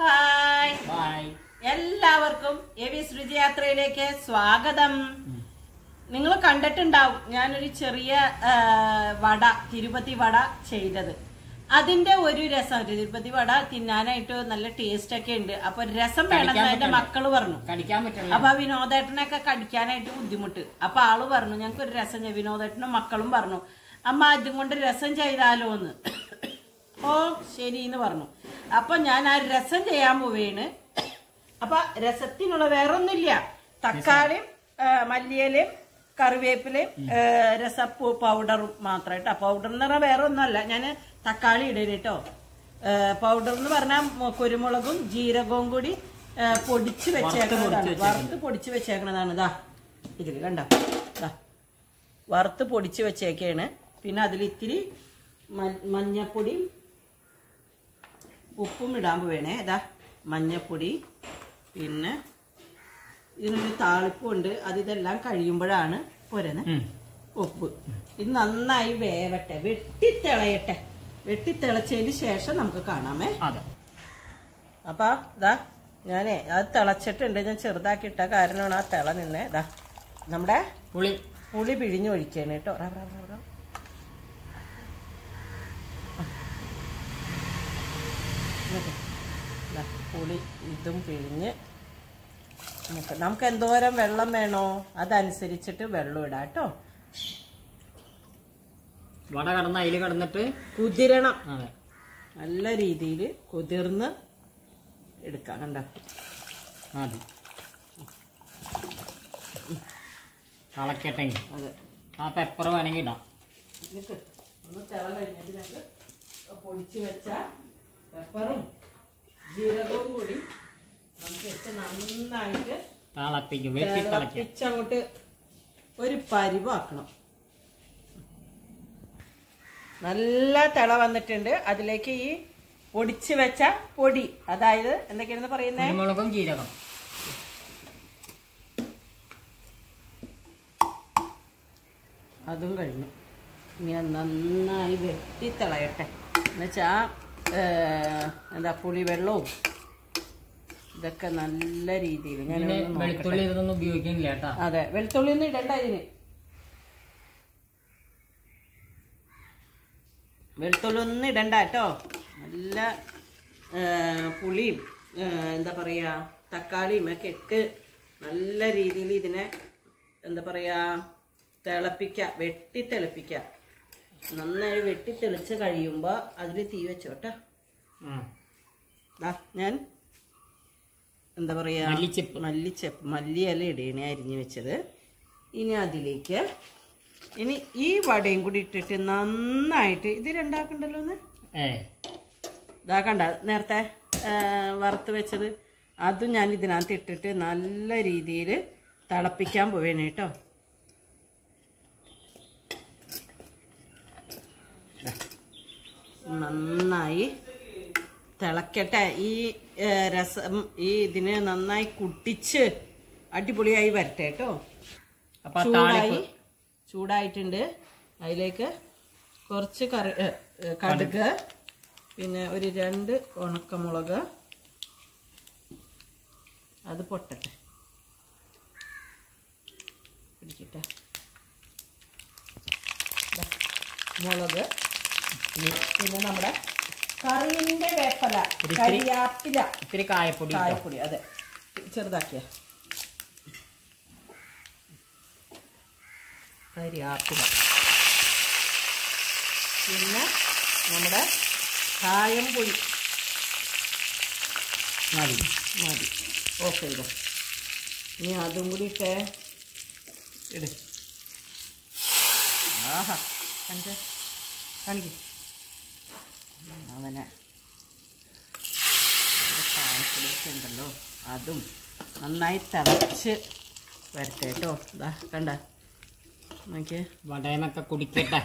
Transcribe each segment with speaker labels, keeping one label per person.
Speaker 1: Hi
Speaker 2: bye
Speaker 1: എല്ലാവർക്കും എവിസ് രുചിയാത്രയിലേക്ക് സ്വാഗതം നിങ്ങൾ കണ്ടിട്ടുണ്ടാവും ഞാനൊരു ചെറിയ ആ, വട തിരുപ്പതി വട ചെയ്തത് അതിന്റെ ഒരു രസം തിരുപ്പതി വട തിന്നാനായിട്ട് നല്ല ടേസ്റ്റ് ഒക്കെ ഉണ്ട് അപ്പൊ രസം വേണം
Speaker 2: കഴിക്കാൻ
Speaker 1: എന്റെ
Speaker 2: പറ്റില്ല.
Speaker 1: മക്കള് പറഞ്ഞു
Speaker 2: കടിക്കാൻ പറ്റില്ല
Speaker 1: അപ്പൊ ആ വിനോദേട്ടനൊക്കെ കടിക്കാനായിട്ട് ബുദ്ധിമുട്ട് അപ്പൊ ആള് പറഞ്ഞു ഞങ്ങൾക്ക് ഒരു രസം ചെയ്യ- വിനോദേട്ടനും മക്കളും പറഞ്ഞു അമ്മ ഇതും കൊണ്ട് രസം ചെയ്താലോ എന്ന് ഓ ശരി എന്ന് പറഞ്ഞു അപ്പൊ ഞാൻ ആ രസം ചെയ്യാൻ പോവേണ് അപ്പൊ രസത്തിനുള്ള വേറെ ഒന്നുമില്ല തക്കാളിയും ആ, മല്ലിയിലയും കറിവേപ്പിലയും ആ, രസപ്പൂ പൗഡറും മാത്രമായിട്ട് പൗഡർ എന്ന് പറഞ്ഞാൽ വേറെ ഒന്നുമല്ല ഞാൻ തക്കാളി ഇടേന് കേട്ടോ പൗഡർ എന്ന് പറഞ്ഞാൽ കുരുമുളകും ജീരകവും കൂടി ആ, പൊടിച്ച് വെച്ചേക്കുന്നതാണ് വറുത്ത് പൊടിച്ച് വെച്ചേക്കണതാണ് ഇതാ ഇതിൽ കണ്ട ഇതാ വറുത്ത് പൊടിച്ച് വെച്ചേക്കാണ് പിന്നെ അതിൽ ഇത്തിരി മ- മഞ്ഞപ്പൊടിയും ഉപ്പും ഇടാൻ വേണേ ഇതാ മഞ്ഞപ്പൊടി പിന്നെ ഇതിനൊരു താളിപ്പുണ്ട് അത് ഇതെല്ലാം കഴിയുമ്പോഴാണ് പോരുന്നത്
Speaker 2: ഉം.
Speaker 1: ഉപ്പ് ഇത് നന്നായി വേവട്ടെ വെട്ടിത്തിളയട്ടെ വെട്ടിത്തിളച്ചതിന് ശേഷം നമുക്ക് കാണാമേ
Speaker 2: അതെ
Speaker 1: അപ്പൊ ഇതാ ഞാനേ അത് തിളച്ചിട്ടുണ്ട് ഞാൻ ചെറുതാക്കി ഇട്ട കാരണമാണ് ആ തിള നിന്നെ ഇതാ നമ്മുടെ
Speaker 2: പുളി
Speaker 1: പുളി പിഴിഞ്ഞൊഴിക്കാണ് കേട്ടോ റാ, റാ, റാ, റാ. ഇങ്ങോട്ട്. ദാ, പുളി ഇതും പിഴിഞ്ഞ് നമുക്ക് നമുക്ക് എന്തോരം വെള്ളം വേണോ അതനുസരിച്ചിട്ട് വെള്ളം ഇടാം കേട്ടോ
Speaker 2: വട കടന്ന് അതിൽ കടന്നിട്ട്
Speaker 1: കുതിരണം
Speaker 2: അതെ
Speaker 1: നല്ല രീതിയിൽ കുതിർന്ന് എടുക്കാം കണ്ട
Speaker 2: മതി തിളക്കട്ടെങ്കിൽ
Speaker 1: അതെ
Speaker 2: ആ പെപ്പർ വേണമെങ്കിൽ ഇടാം
Speaker 1: എന്നിട്ട് ഒന്ന് തിള കഴിഞ്ഞിട്ട് ഞങ്ങൾ പൊടിച്ച് വെച്ച പെപ്പറും ജീരകവും കൂടി നമുക്ക് ഇട്ട് നന്നായിട്ട്
Speaker 2: തിളപ്പിക്കും വെട്ടി തിളയ്ക്കാം
Speaker 1: തിളപ്പിച്ചങ്ങോട്ട് ഒരു പരിവാക്കണം നല്ല തിള വന്നിട്ടുണ്ട് അതിലേക്ക് ഈ പൊടിച്ച് വെച്ച പൊടി അതായത് എന്തൊക്കെയാണെന്ന് പറയുന്നേ
Speaker 2: കുരുമുളകും ജീരകം
Speaker 1: അതും കഴിഞ്ഞു ഇനി അത് നന്നായി വെട്ടി തിളയട്ടെ എന്നുവെച്ചാ എന്താ പുളിവെള്ളവും ഇതൊക്കെ നല്ല രീതിയിൽ ഞാൻ
Speaker 2: ഇതിന്
Speaker 1: ഒന്ന് നോക്കട്ടെ.
Speaker 2: വെളുത്തുള്ളി ഇതൊന്നും ഉപയോഗിക്കുന്നില്ല കേട്ടാ
Speaker 1: അതെ വെളുത്തുള്ളി ഒന്നും ഇടണ്ട ഇതിന് വെളുത്തുള്ളി ഒന്നും ഇടണ്ട കേട്ടോ നല്ല ആ, പുളിയും ആ, എന്താ പറയാ തക്കാളിയും ഒക്കെ ഇട്ട് നല്ല രീതിയിൽ ഇതിനെ എന്താ പറയാ തിളപ്പിക്ക വെട്ടി തിളപ്പിക്ക നന്നായി വെട്ടി തെളിച്ച് കഴിയുമ്പോൾ അതിൽ തീ വെച്ചോട്ടെ
Speaker 2: ഉം.
Speaker 1: ദാ ഞാൻ എന്താ പറയാ
Speaker 2: മല്ലിച്ചെപ്പ്.
Speaker 1: മല്ലിച്ചെപ്പ് മല്ലിയില ഇടേനെ അരിഞ്ഞു വെച്ചത് ഇനി അതിലേക്ക് ഇനി ഈ വടയും കൂടി ഇട്ടിട്ട് നന്നായിട്ട് ഇത് രണ്ടാക്കണ്ടല്ലോ ഒന്ന്
Speaker 2: ഏ
Speaker 1: ഇതാ കണ്ട നേരത്തെ ആ, വറുത്ത് വെച്ചത് അതും ഞാൻ ഇതിനകത്ത് ഇട്ടിട്ട് നല്ല രീതിയിൽ തിളപ്പിക്കാൻ പോവേണ് കേട്ടോ ദാ. നന്നായി തിളക്കട്ടെ ഈ ഏ, രസം ഈ ഇതിനെ നന്നായി കുട്ടിച്ച് അടിപൊളിയായി വരട്ടെ കേട്ടോ
Speaker 2: അപ്പൊ ആ
Speaker 1: ചൂടായി
Speaker 2: താളിപ്പ്
Speaker 1: ചൂടായിട്ടുണ്ട് അതിലേക്ക് കുറച്ച് കറി ഏ, ഏ, കടുക് പിന്നെ ഒരു രണ്ട് ഉണക്കമുളക് അത് പൊട്ടട്ടെ പിടിക്കട്ടെ ദാ, മുളക് പിന്നെ നമ്മുടെ കറിന്റെ വേപ്പല
Speaker 2: ഒരു ഇത്തിരി-
Speaker 1: കരിയാപ്പില
Speaker 2: ഇത്തിരി കായപ്പൊടി ഇട്ടോ.
Speaker 1: കായപ്പൊടി അതെ ചെറുതാക്കിയ കരിയാപ്പില പിന്നെ നമ്മുടെ കായം പൊടി
Speaker 2: മതി
Speaker 1: മതി ഓഫ് ചെയ്തോ ഇനി അതും കൂടി ഇട്ടേ ഇട് ആഹാ കണ്ട കാണിക്കും അവനെ കായപ്പൊടിയൊക്കെ ഉണ്ടല്ലോ അതും നന്നായി തിളച്ച് വരട്ടെ കേട്ടോ ഇതാ കണ്ട നോക്കിയേ
Speaker 2: വടയമൊക്കെ കുടിക്കട്ടെ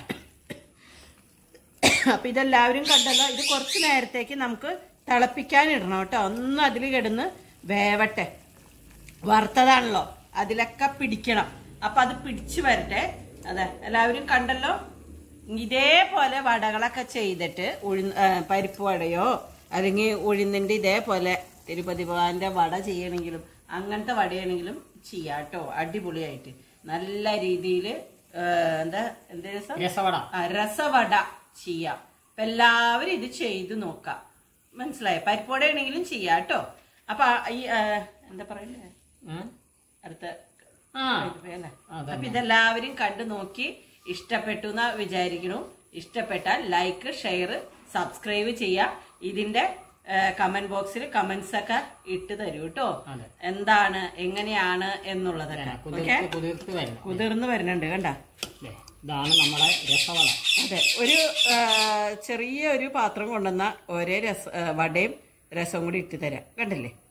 Speaker 1: അപ്പൊ ഇതെല്ലാവരും കണ്ടല്ലോ ഇത് കുറച്ച് നേരത്തേക്ക് നമുക്ക് തിളപ്പിക്കാൻ ഇടണം കേട്ടോ ഒന്ന് അതിൽ കിടന്ന് വേവട്ടെ വറുത്തതാണല്ലോ അതിലൊക്കെ പിടിക്കണം അപ്പൊ അത് പിടിച്ചു വരട്ടെ അതെ എല്ലാവരും കണ്ടല്ലോ ഇതേപോലെ വടകളൊക്കെ ചെയ്തിട്ട് ഉഴുന്ന് ആ, പരിപ്പ് വടയോ അല്ലെങ്കിൽ ഉഴുന്നിൻ്റെ ഇതേപോലെ തിരുപ്പതി ഭഗവാന്റെ വട ചെയ്യണമെങ്കിലും അങ്ങനത്തെ വടയാണെങ്കിലും ചെയ്യാം കേട്ടോ അടിപൊളിയായിട്ട് നല്ല രീതിയിൽ എന്താ എന്താ രസം
Speaker 2: രസവട
Speaker 1: ആ, രസവട ചെയ്യാം അപ്പൊ എല്ലാവരും ഇത് ചെയ്ത് നോക്കാം മനസ്സിലായോ പരിപ്പോടെ ആണെങ്കിലും ചെയ്യാം കേട്ടോ അപ്പൊ ആ, ഈ ആ, എന്താ പറയണ്ടേ
Speaker 2: ഉം.
Speaker 1: അടുത്ത
Speaker 2: ആ
Speaker 1: അല്ലേ
Speaker 2: അതെ.
Speaker 1: അപ്പൊ ഇതെല്ലാവരും കണ്ടു നോക്കി ഇഷ്ടപ്പെട്ടു എന്ന് വിചാരിക്കണു ഇഷ്ടപ്പെട്ടാൽ ലൈക്ക് ഷെയർ സബ്സ്ക്രൈബ് ചെയ്യാം ഇതിന്റെ കമന്റ് ബോക്സിൽ കമന്റ്സ് ഒക്കെ ഇട്ട് തരൂ കേട്ടോ
Speaker 2: അതെ.
Speaker 1: എന്താണ് എങ്ങനെയാണ് എന്നുള്ളതൊക്കെ ഓക്കെ
Speaker 2: കുതിർത്ത് കുതിർത്ത് വരണം
Speaker 1: കുതിർന്ന് വരുന്നുണ്ട് കണ്ട
Speaker 2: ദേ, ഇതാണ് നമ്മുടെ രസവട
Speaker 1: അതെ ഒരു ആ, ചെറിയ ഒരു പാത്രം കൊണ്ടുവന്ന ഒരേ രസ ആ, വടയും രസവും കൂടി ഇട്ട് തരാം കണ്ടില്ലേ